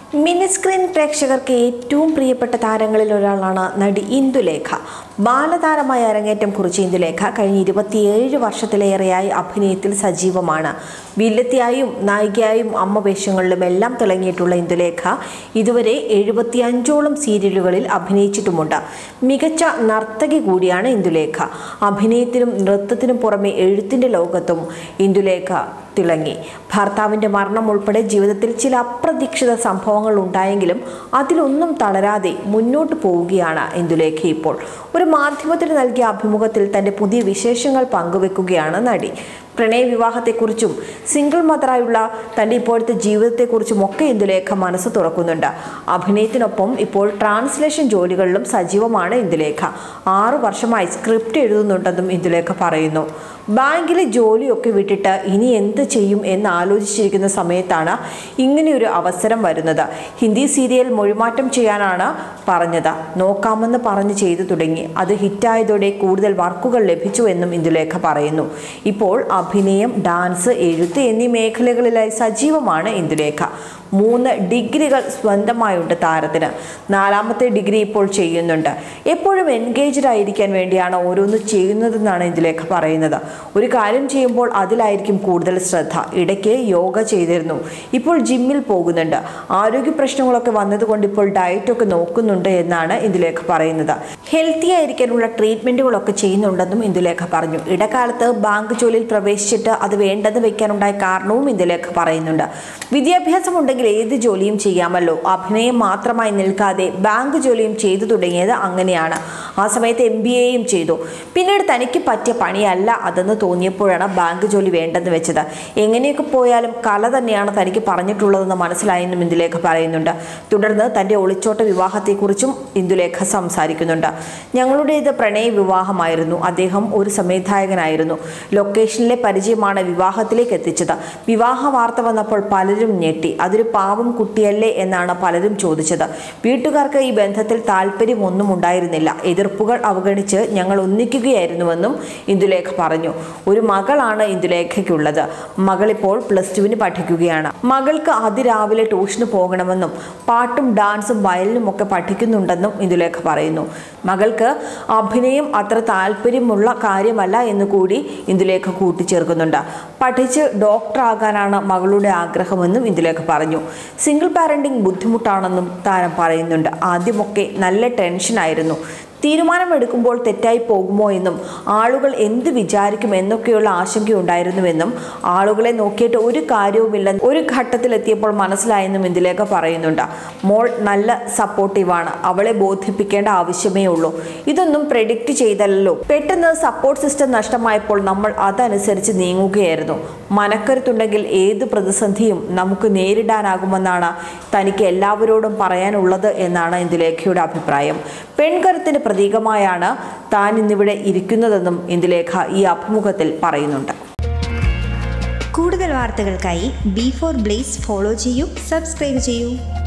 mini screen പ്രേക്ഷകർക്ക് ഏറ്റവും പ്രിയപ്പെട്ട താരങ്ങളിൽ ഒരാളാണ് നടി ഇന്ദുലേഖ ബാലതാരമായ അരങ്ങേറ്റം കുറിച്ച ഇന്ദുലേഖ കഴിഞ്ഞ ഇരുപത്തിയേഴ് വർഷത്തിലേറെയായി അഭിനയത്തിൽ സജീവമാണ് വില്ലത്തിയായും നായികയായും അമ്മ വേഷങ്ങളിലും എല്ലാം തിളങ്ങിയിട്ടുള്ള ഇന്ദുലേഖ ഇതുവരെ എഴുപത്തിയഞ്ചോളം സീരിയലുകളിൽ അഭിനയിച്ചിട്ടുമുണ്ട് മികച്ച നർത്തകി കൂടിയാണ് ഇന്ദുലേഖ അഭിനയത്തിനും നൃത്തത്തിനും പുറമെ എഴുത്തിന്റെ ലോകത്തും ഇന്ദുലേഖ തിളങ്ങി ഭർത്താവിന്റെ മരണം ഉൾപ്പെടെ ജീവിതത്തിൽ ചില അപ്രതീക്ഷിത സംഭവങ്ങൾ ഉണ്ടായെങ്കിലും അതിലൊന്നും തളരാതെ മുന്നോട്ട് പോവുകയാണ് ഇന്ദുലേഖ ഇപ്പോൾ ഒരു മാധ്യമത്തിന് നൽകിയ അഭിമുഖത്തിൽ തന്റെ പുതിയ വിശേഷങ്ങൾ പങ്കുവെക്കുകയാണ് നടി പ്രണയ വിവാഹത്തെക്കുറിച്ചും സിംഗിൾ മദറായുള്ള തൻ്റെ ഇപ്പോഴത്തെ ജീവിതത്തെക്കുറിച്ചും ഒക്കെ ഇന്ദുലേഖ മനസ്സ് തുറക്കുന്നുണ്ട് അഭിനയത്തിനൊപ്പം ഇപ്പോൾ ട്രാൻസ്ലേഷൻ ജോലികളിലും സജീവമാണ് ഇന്ദുലേഖ ആറു വർഷമായി സ്ക്രിപ്റ്റ് എഴുതുന്നുണ്ടെന്നും ഇന്ദുലേഖ പറയുന്നു ബാങ്കിലെ ജോലിയൊക്കെ വിട്ടിട്ട് ഇനി എന്ത് ചെയ്യും എന്ന് ആലോചിച്ചിരിക്കുന്ന സമയത്താണ് ഇങ്ങനെയൊരു അവസരം വരുന്നത് ഹിന്ദി സീരിയൽ മൊഴിമാറ്റം ചെയ്യാനാണ് പറഞ്ഞത് നോക്കാമെന്ന് പറഞ്ഞ് ചെയ്തു തുടങ്ങി അത് ഹിറ്റായതോടെ കൂടുതൽ വർക്കുകൾ ലഭിച്ചു എന്നും ഇന്ദുലേഖ പറയുന്നു ഇപ്പോൾ അഭിനയം ഡാൻസ് എഴുത്ത് എന്നീ മേഖലകളിലായി സജീവമാണ് ഇന്ദുലേഖ മൂന്ന് ഡിഗ്രികൾ സ്വന്തമായുണ്ട് താരത്തിന് നാലാമത്തെ ഡിഗ്രി ഇപ്പോൾ ചെയ്യുന്നുണ്ട് എപ്പോഴും എൻഗേജ്ഡ് ആയിരിക്കാൻ വേണ്ടിയാണ് ഓരോന്ന് ചെയ്യുന്നതെന്നാണ് ഇന്ദുലേഖ പറയുന്നത് ഒരു കാര്യം ചെയ്യുമ്പോൾ അതിലായിരിക്കും കൂടുതൽ ശ്രദ്ധ ഇടയ്ക്ക് യോഗ ചെയ്തിരുന്നു ഇപ്പോൾ ജിമ്മിൽ പോകുന്നുണ്ട് ആരോഗ്യ പ്രശ്നങ്ങളൊക്കെ വന്നതുകൊണ്ട് ഇപ്പോൾ ഡയറ്റൊക്കെ നോക്കുന്നുണ്ട് എന്നാണ് ഇന്ദുലേഖ പറയുന്നത് ഹെൽത്തി ആയിരിക്കാനുള്ള ട്രീറ്റ്മെൻറ്റുകളൊക്കെ ചെയ്യുന്നുണ്ടെന്നും ഇന്ദുലേഖ പറഞ്ഞു ഇടക്കാലത്ത് ബാങ്ക് ജോലിയിൽ പ്രവേശിച്ചിട്ട് അത് വേണ്ടെന്ന് വെക്കാനുണ്ടായ കാരണവും ഇന്ദുലേഖ പറയുന്നുണ്ട് വിദ്യാഭ്യാസം ഉണ്ടെങ്കിൽ ഏത് ജോലിയും ചെയ്യാമല്ലോ അഭിനയം മാത്രമായി നിൽക്കാതെ ബാങ്ക് ജോലിയും ചെയ്തു തുടങ്ങിയത് അങ്ങനെയാണ് ആ സമയത്ത് എം ബി എയും ചെയ്തു പിന്നീട് തനിക്ക് പറ്റിയ പണിയല്ല അതെന്ന് തോന്നിയപ്പോഴാണ് ബാങ്ക് ജോലി വേണ്ടെന്ന് വെച്ചത് എങ്ങനെയൊക്കെ പോയാലും കല തന്നെയാണ് തനിക്ക് പറഞ്ഞിട്ടുള്ളതെന്ന് മനസ്സിലായെന്നും ഇന്ദുലേഖ പറയുന്നുണ്ട് തുടർന്ന് തൻ്റെ ഒളിച്ചോട്ട വിവാഹത്തെക്കുറിച്ചും ഇന്ദുലേഖ സംസാരിക്കുന്നുണ്ട് ഞങ്ങളുടേത് പ്രണയ വിവാഹമായിരുന്നു അദ്ദേഹം ഒരു സംവിധായകനായിരുന്നു ലൊക്കേഷനിലെ പരിചയമാണ് വിവാഹത്തിലേക്ക് എത്തിച്ചത് വിവാഹ വാർത്ത വന്നപ്പോൾ പലരും ഞെട്ടി അതൊരു പാവം കുട്ടിയല്ലേ എന്നാണ് പലരും ചോദിച്ചത് വീട്ടുകാർക്ക് ഈ ബന്ധത്തിൽ താല്പര്യമൊന്നും ഉണ്ടായിരുന്നില്ല എതിർപ്പുകൾ അവഗണിച്ച് ഞങ്ങൾ ഒന്നിക്കുകയായിരുന്നുവെന്നും ഇന്ദുലേഖ പറഞ്ഞു ഒരു മകളാണ് ഇന്ദുലേഖയ്ക്കുള്ളത് മകളിപ്പോൾ പ്ലസ് ടുവിന് പഠിക്കുകയാണ് മകൾക്ക് അതിരാവിലെ ട്യൂഷന് പോകണമെന്നും പാട്ടും ഡാൻസും വയലിനും ഒക്കെ പഠിക്കുന്നുണ്ടെന്നും ഇന്ദുലേഖ പറയുന്നു മകൾക്ക് അഭിനയം അത്ര താല്പര്യമുള്ള കാര്യമല്ല എന്ന് കൂടി ഇന്ദുലേഖ കൂട്ടിച്ചേർക്കുന്നുണ്ട് പഠിച്ച് ഡോക്ടർ ആകാനാണ് മകളുടെ ആഗ്രഹമെന്നും ഇന്ദുലേഖ പറഞ്ഞു സിംഗിൾ പാരന്റിംഗ് ബുദ്ധിമുട്ടാണെന്നും താരം പറയുന്നുണ്ട് ആദ്യമൊക്കെ നല്ല ടെൻഷനായിരുന്നു തീരുമാനമെടുക്കുമ്പോൾ തെറ്റായി പോകുമോ എന്നും ആളുകൾ എന്ത് വിചാരിക്കും എന്നൊക്കെയുള്ള ആശങ്കയുണ്ടായിരുന്നുവെന്നും ആളുകളെ നോക്കിയിട്ട് ഒരു കാര്യവുമില്ല ഒരു ഘട്ടത്തിലെത്തിയപ്പോൾ മനസ്സിലായെന്നും ഇന്ദുലേഖ പറയുന്നുണ്ട് മോൾ നല്ല സപ്പോർട്ടീവാണ് അവളെ ബോധിപ്പിക്കേണ്ട ആവശ്യമേ ഉള്ളൂ ഇതൊന്നും പ്രെഡിക്റ്റ് ചെയ്തല്ലോ പെട്ടെന്ന് സപ്പോർട്ട് സിസ്റ്റം നഷ്ടമായപ്പോൾ നമ്മൾ അതനുസരിച്ച് നീങ്ങുകയായിരുന്നു മനക്കരുത്തുണ്ടെങ്കിൽ ഏത് പ്രതിസന്ധിയും നമുക്ക് നേരിടാനാകുമെന്നാണ് തനിക്ക് എല്ലാവരോടും പറയാനുള്ളത് എന്നാണ് ഇന്ദുലേഖയുടെ അഭിപ്രായം പെൺകരുത്തിന് പ്രതീകമായാണ് താൻ ഇന്നിവിടെ ഇരിക്കുന്നതെന്നും ഇന്ദുലേഖ ഈ അഭിമുഖത്തിൽ പറയുന്നുണ്ട് കൂടുതൽ വാർത്തകൾക്കായി ബി ഫോർ ബ്ലേസ് ഫോളോ ചെയ്യൂ സബ്സ്ക്രൈബ് ചെയ്യൂ